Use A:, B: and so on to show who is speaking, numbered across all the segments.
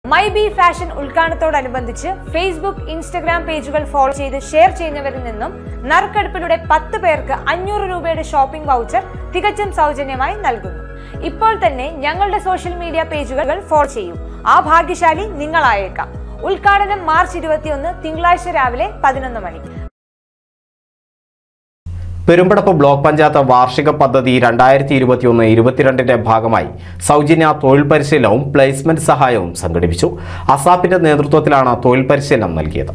A: my B fashion ഉദ്ഘാടനത്തോടനുബന്ധിച്ച് Facebook Instagram പേജുകൾ follow ചെയ്ത് ഷെയർ ചെയ്യുന്നവരിൽ നിന്നും നറുക്കെടുപ്പിലൂടെ പത്ത് പേർക്ക് അഞ്ഞൂറ് രൂപയുടെ ഷോപ്പിംഗ് വൗച്ചർ തികച്ചും സൗജന്യമായി നൽകുന്നു ഇപ്പോൾ തന്നെ ഞങ്ങളുടെ സോഷ്യൽ മീഡിയ പേജുകൾ ഫോളോ ചെയ്യൂ ആ ഭാഗ്യശാലി നിങ്ങളായേക്കാം ഉദ്ഘാടനം മാർച്ച് ഇരുപത്തിയൊന്ന് തിങ്കളാഴ്ച രാവിലെ പതിനൊന്ന് മണിക്ക്
B: പെരുമ്പടപ്പ് ബ്ലോക്ക് പഞ്ചായത്ത് വാർഷിക പദ്ധതി രണ്ടായിരത്തി ഇരുപത്തിയൊന്ന് ഇരുപത്തിരണ്ടിന്റെ ഭാഗമായി സൗജന്യ തൊഴിൽ പരിശീലനവും പ്ലേസ്മെന്റ് സഹായവും സംഘടിപ്പിച്ചു അസാപ്പിന്റെ നേതൃത്വത്തിലാണ് തൊഴിൽ പരിശീലനം നൽകിയത്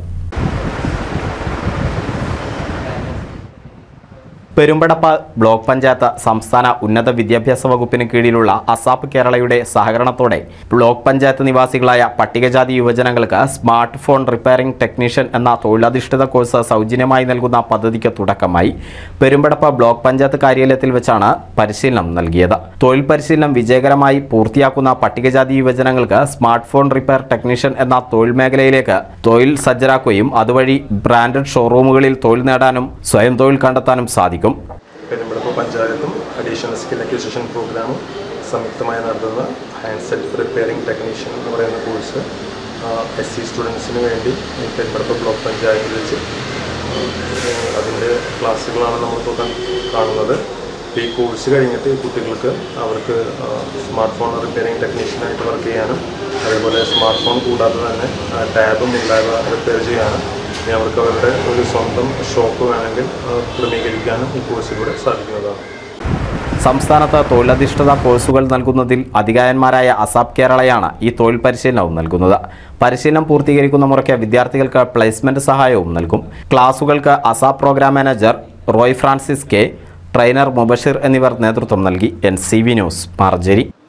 B: പെരുമ്പടപ്പ ബ്ലോക്ക് പഞ്ചായത്ത് സംസ്ഥാന ഉന്നത വിദ്യാഭ്യാസ വകുപ്പിന് കീഴിലുള്ള അസാപ്പ് കേരളയുടെ സഹകരണത്തോടെ ബ്ലോക്ക് പഞ്ചായത്ത് നിവാസികളായ പട്ടികജാതി യുവജനങ്ങൾക്ക് സ്മാർട്ട് ഫോൺ റിപ്പയറിംഗ് ടെക്നീഷ്യൻ എന്ന തൊഴിലധിഷ്ഠിത കോഴ്സ് സൗജന്യമായി നൽകുന്ന പദ്ധതിക്ക് തുടക്കമായി പെരുമ്പടപ്പ ബ്ലോക്ക് പഞ്ചായത്ത് കാര്യാലയത്തിൽ വെച്ചാണ് പരിശീലനം നൽകിയത് തൊഴിൽ പരിശീലനം വിജയകരമായി പൂർത്തിയാക്കുന്ന പട്ടികജാതി യുവജനങ്ങൾക്ക് സ്മാർട്ട് ഫോൺ റിപ്പയർ ടെക്നീഷ്യൻ എന്ന തൊഴിൽ മേഖലയിലേക്ക് തൊഴിൽ സജ്ജരാക്കുകയും അതുവഴി ബ്രാൻഡഡ് ഷോറൂമുകളിൽ തൊഴിൽ നേടാനും സ്വയം തൊഴിൽ കണ്ടെത്താനും സാധിക്കും
C: പെരുമ്പടപ്പ് പഞ്ചായത്തും അഡീഷണൽ സ്കിൽ അക്വിസിഷൻ പ്രോഗ്രാമും സംയുക്തമായി നടത്തുന്ന ഹാൻഡ് സെൽഫ് റിപ്പയറിംഗ് ടെക്നീഷ്യൻ എന്ന് പറയുന്ന കോഴ്സ് എസ് സി സ്റ്റുഡൻസിന് വേണ്ടി ഈ പെരുമ്പടപ്പ് ബ്ലോക്ക് പഞ്ചായത്തിൽ വെച്ച് അതിൻ്റെ ക്ലാസ്സുകളാണ് നമ്മളിപ്പോൾ കൺ- കാണുന്നത് ഈ കോഴ്സ് കഴിഞ്ഞിട്ട് ഈ കുട്ടികൾക്ക് അവർക്ക് സ്മാർട്ട് ഫോൺ റിപ്പയറിംഗ് ടെക്നീഷ്യനായിട്ട് വർക്ക് ചെയ്യാനും അതേപോലെ സ്മാർട്ട് ഫോൺ കൂടാതെ തന്നെ ടാബും മുണ്ടായവ റിപ്പയർ ചെയ്യാനും ഇനി അവർക്ക് അവരുടെ ഒരു സ്വന്തം ഷോപ്പ് വേണമെങ്കിൽ ആ, ക്രമീകരിക്കാനും ഈ കോഴ്സിലൂടെ സാധിക്കുന്നതാണ്
B: സംസ്ഥാനത്ത് തൊഴിലധിഷ്ഠിത കോഴ്സുകൾ നൽകുന്നതിൽ അധികായന്മാരായ അസാപ്പ് കേരളയാണ് ഈ തൊഴിൽ പരിശീലനവും നൽകുന്നത് പരിശീലനം പൂർത്തീകരിക്കുന്ന മുറയ്ക്ക് വിദ്യാർത്ഥികൾക്ക് പ്ലേസ്മെന്റ് സഹായവും നൽകും ക്ലാസുകൾക്ക് ASAP programme manager Roy Francis K trainer Mubashir എന്നിവർ നേതൃത്വം നൽകി എൻ സി വി ന്യൂസ് മാർജരി